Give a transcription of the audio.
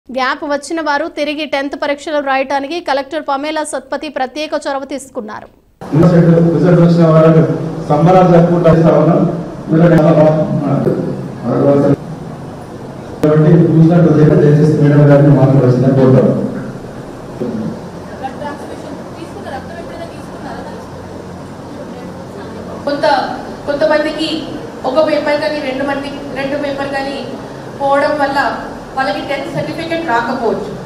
Gap వచ్చిన వారు తిరిగి టెన్త్ పరీక్షలు రాయటానికి కలెక్టర్ పమేలా సత్పతి ప్రత్యేక చొరవ తీసుకున్నారు రిజల్ట్ రిజల్ట్ వచ్చిన వాళ్ళకి సంబరాలు జరుపుకుంటా ఇస్తా ఉన్నాం మీరు చాలా బాగున్నారు. కాబట్టి చూసినట్టు దయచేసి మేడం గారిని మాట్లాడాల్సిన కోరుతాం కొంత కొంతమందికి ఒక పేపర్ కానీ రెండు మంది రెండు పేపర్ కానీ పోవడం వల్ల వాళ్ళకి టెన్త్ సర్టిఫికేట్ రాకపోవచ్చు